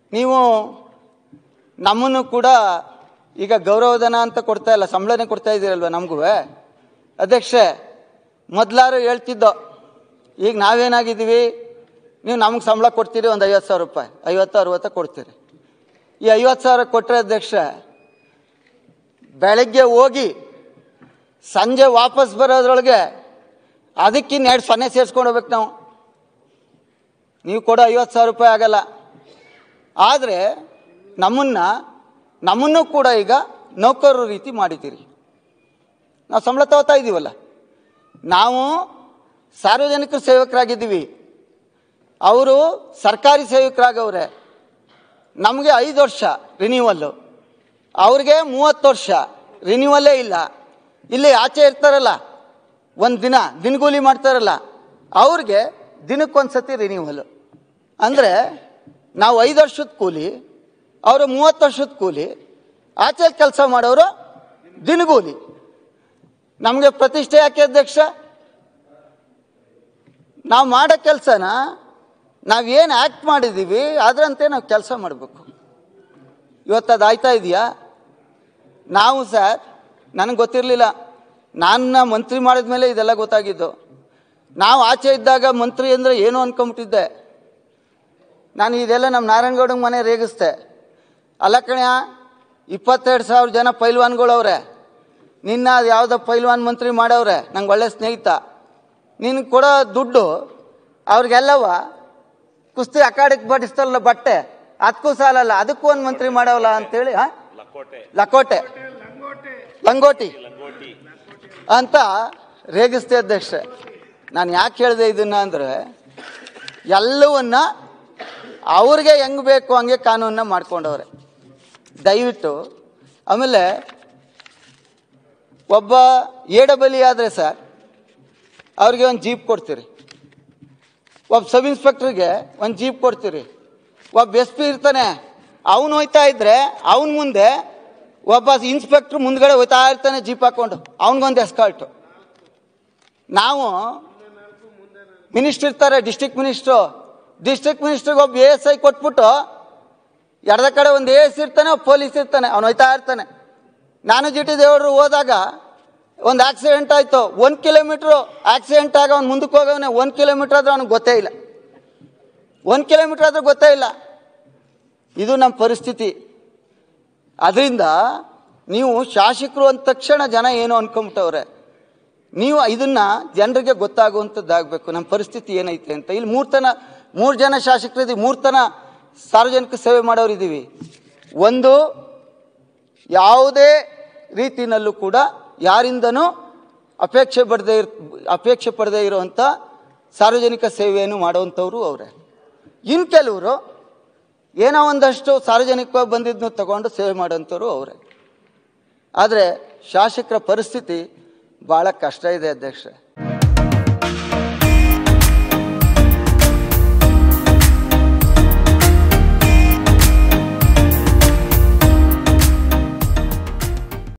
ನೀವು ನಮ್ಮನ್ನು ಕೂಡ ಈಗ ಗೌರವಧನ ಅಂತ ಕೊಡ್ತಾ ಇಲ್ಲ ಸಂಬಳನೇ ಕೊಡ್ತಾ ಇದ್ದೀರಲ್ವ ನಮಗೂ ಅಧ್ಯಕ್ಷೆ ಮೊದಲಾರು ಹೇಳ್ತಿದ್ದೋ ಈಗ ನಾವೇನಾಗಿದ್ದೀವಿ ನೀವು ನಮಗೆ ಸಂಬಳ ಕೊಡ್ತೀರಿ ಒಂದು ಐವತ್ತು ಸಾವಿರ ರೂಪಾಯಿ ಐವತ್ತು ಅರುವತ್ತು ಕೊಡ್ತೀರಿ ಈ ಐವತ್ತು ಸಾವಿರ ಕೊಟ್ಟರೆ ಅಧ್ಯಕ್ಷ ಬೆಳಗ್ಗೆ ಹೋಗಿ ಸಂಜೆ ವಾಪಸ್ ಬರೋದ್ರೊಳಗೆ ಅದಕ್ಕಿನ್ನ ಎರಡು ಸೊನ್ನೆ ಸೇರಿಸ್ಕೊಂಡು ಹೋಗ್ಬೇಕು ನಾವು ನೀವು ಕೊಡೋ ಐವತ್ತು ಸಾವಿರ ರೂಪಾಯಿ ಆಗಲ್ಲ ಆದರೆ ನಮ್ಮನ್ನು ನಮ್ಮನ್ನು ಕೂಡ ಈಗ ನೌಕರರ ರೀತಿ ಮಾಡಿದ್ದೀರಿ ನಾವು ಸಂಬಳ ತಗೋತಾ ಇದ್ದೀವಲ್ಲ ನಾವು ಸಾರ್ವಜನಿಕ ಸೇವಕರಾಗಿದ್ದೀವಿ ಅವರು ಸರ್ಕಾರಿ ಸೇವಕರಾಗವ್ರೆ ನಮಗೆ ಐದು ವರ್ಷ ರಿನ್ಯೂವಲ್ಲು ಅವ್ರಿಗೆ ಮೂವತ್ತು ವರ್ಷ ರಿನ್ಯೂವಲ್ಲೇ ಇಲ್ಲ ಇಲ್ಲಿ ಆಚೆ ಇರ್ತಾರಲ್ಲ ಒಂದು ದಿನ ದಿನಗೂಲಿ ಮಾಡ್ತಾರಲ್ಲ ಅವ್ರಿಗೆ ದಿನಕ್ಕೊಂದು ಸತಿ ರಿನ್ಯೂವಲ್ ಅಂದರೆ ನಾವು ಐದು ವರ್ಷದ ಕೂಲಿ ಅವರು ಮೂವತ್ತು ವರ್ಷದ ಕೂಲಿ ಆಚೆ ಕೆಲಸ ಮಾಡೋರು ದಿನಗೂಲಿ ನಮಗೆ ಪ್ರತಿಷ್ಠೆ ಯಾಕೆ ಅಧ್ಯಕ್ಷ ನಾವು ಮಾಡೋ ಕೆಲಸನ ನಾವೇನು ಆ್ಯಕ್ಟ್ ಮಾಡಿದ್ದೀವಿ ಅದರಂತೆ ನಾವು ಕೆಲಸ ಮಾಡಬೇಕು ಇವತ್ತು ಅದು ಆಯ್ತಾ ಇದೆಯಾ ನಾವು ಸರ್ ನನಗೆ ಗೊತ್ತಿರಲಿಲ್ಲ ನನ್ನ ಮಂತ್ರಿ ಮಾಡಿದ ಮೇಲೆ ಇದೆಲ್ಲ ಗೊತ್ತಾಗಿದ್ದು ನಾವು ಆಚೆ ಇದ್ದಾಗ ಮಂತ್ರಿ ಅಂದರೆ ಏನು ಅನ್ಕೊಂಬಿಟ್ಟಿದ್ದೆ ನಾನು ಇದೆಲ್ಲ ನಮ್ಮ ನಾರಾಯಣಗೌಡಂಗೆ ಮನೆ ರೇಗಿಸ್ದೆ ಅಲ್ಲ ಕಣ್ಯ ಇಪ್ಪತ್ತೆರಡು ಸಾವಿರ ಜನ ಪೈಲ್ವಾನ್ಗಳವ್ರೆ ನಿನ್ನ ಅದು ಯಾವುದೋ ಪೈಲ್ವಾನ್ ಮಂತ್ರಿ ಮಾಡವ್ರೆ ನಂಗೆ ಒಳ್ಳೆ ಸ್ನೇಹಿತ ನಿನಗೆ ಕೊಡೋ ದುಡ್ಡು ಅವ್ರಿಗೆಲ್ಲವ ಕುಸ್ತಿ ಅಖಾಡಕ್ಕೆ ಬಡಿಸ್ತಾರಲ್ಲ ಬಟ್ಟೆ ಅದಕ್ಕೂ ಸಾಲಲ್ಲ ಅದಕ್ಕೂ ಒಂದು ಮಂತ್ರಿ ಮಾಡವಲ್ಲ ಅಂತೇಳಿ ಹಾಂ ಲಕೋಟೆ ಲಂಗೋಟಿ ಅಂತ ರೇಗಿಸ್ತೆ ಅಧ್ಯಕ್ಷ ನಾನು ಯಾಕೆ ಹೇಳಿದೆ ಇದನ್ನ ಅಂದರೆ ಎಲ್ಲವನ್ನ ಅವ್ರಿಗೆ ಹೆಂಗೆ ಬೇಕು ಹಂಗೆ ಕಾನೂನನ್ನ ಮಾಡ್ಕೊಂಡವ್ರೆ ದಯವಿಟ್ಟು ಆಮೇಲೆ ಒಬ್ಬ ಏಡಬಲಿ ಆದರೆ ಸರ್ ಅವ್ರಿಗೆ ಒಂದು ಜೀಪ್ ಕೊಡ್ತೀರಿ ಒಬ್ಬ ಸಬ್ ಇನ್ಸ್ಪೆಕ್ಟ್ರಿಗೆ ಒಂದು ಜೀಪ್ ಕೊಡ್ತೀರಿ ಒಬ್ಬ ಎಸ್ ಪಿ ಇರ್ತಾನೆ ಅವನು ಹೋಯ್ತಾ ಇದ್ರೆ ಅವನ ಮುಂದೆ ಒಬ್ಬ ಇನ್ಸ್ಪೆಕ್ಟ್ರ್ ಮುಂದ್ಗಡೆ ಹೋಯ್ತಾ ಇರ್ತಾನೆ ಜೀಪ್ ಹಾಕೊಂಡು ಅವನಿಗೊಂದು ಎಸ್ಕಾಲ್ಟು ನಾವು ಮಿನಿಸ್ಟ್ರ್ ಇರ್ತಾರೆ ಡಿಸ್ಟಿಕ್ ಮಿನಿಸ್ಟ್ರು ಡಿಸ್ಟ್ರಿಕ್ಟ್ ಮಿನಿಸ್ಟ್ರಿಗೆ ಒಬ್ಬ ಎ ಎಸ್ ಐ ಕೊಟ್ಬಿಟ್ಟು ಎಡದ ಕಡೆ ಒಂದು ಎ ಎಸ್ ಇರ್ತಾನೆ ಒಬ್ಬ ಪೊಲೀಸ್ ಇರ್ತಾನೆ ಅವನು ಹೋಯ್ತಾ ಇರ್ತಾನೆ ನಾನು ಜಿ ಟಿ ದೇವರು ಹೋದಾಗ ಒಂದು ಆಕ್ಸಿಡೆಂಟ್ ಆಯಿತು ಒಂದು ಕಿಲೋಮೀಟ್ರು ಆಕ್ಸಿಡೆಂಟ್ ಆಗ ಅವ್ನು ಮುಂದಕ್ಕೆ ಹೋಗವನೆ ಒಂದು ಕಿಲೋಮೀಟ್ರ್ ಆದ್ರೆ ಅವ್ನಿಗೆ ಗೊತ್ತೇ ಇಲ್ಲ ಒಂದು ಕಿಲೋಮೀಟ್ರ್ ಆದ್ರೆ ಗೊತ್ತೇ ಇಲ್ಲ ಇದು ನಮ್ಮ ಪರಿಸ್ಥಿತಿ ಅದರಿಂದ ನೀವು ಶಾಸಕರು ಅಂದ ತಕ್ಷಣ ಜನ ಏನು ಅನ್ಕೊಂಬಿಟ್ಟವ್ರೆ ನೀವು ಇದನ್ನ ಜನರಿಗೆ ಗೊತ್ತಾಗುವಂಥದ್ದಾಗಬೇಕು ನಮ್ಮ ಪರಿಸ್ಥಿತಿ ಏನೈತೆ ಅಂತ ಇಲ್ಲಿ ಮೂರು ತನ ಮೂರು ಜನ ಶಾಸಕರಿದ್ದೀವಿ ಮೂರು ತನ ಸಾರ್ವಜನಿಕ ಸೇವೆ ಮಾಡೋರಿದ್ದೀವಿ ಒಂದು ಯಾವುದೇ ರೀತಿನಲ್ಲೂ ಕೂಡ ಯಾರಿಂದನೂ ಅಪೇಕ್ಷೆ ಪಡದೇ ಇರ್ ಅಪೇಕ್ಷೆ ಪಡದೇ ಇರುವಂಥ ಸಾರ್ವಜನಿಕ ಸೇವೆಯನ್ನು ಮಾಡುವಂಥವ್ರು ಅವರೇ ಇನ್ನು ಕೆಲವರು ಏನೋ ಒಂದಷ್ಟು ಸಾರ್ವಜನಿಕವಾಗಿ ಬಂದಿದ್ದನ್ನು ತಗೊಂಡು ಸೇವೆ ಮಾಡೋಂಥವ್ರು ಅವರೇ ಆದರೆ ಶಾಸಕರ ಪರಿಸ್ಥಿತಿ ಭಾಳ ಕಷ್ಟ ಇದೆ ಅಧ್ಯಕ್ಷ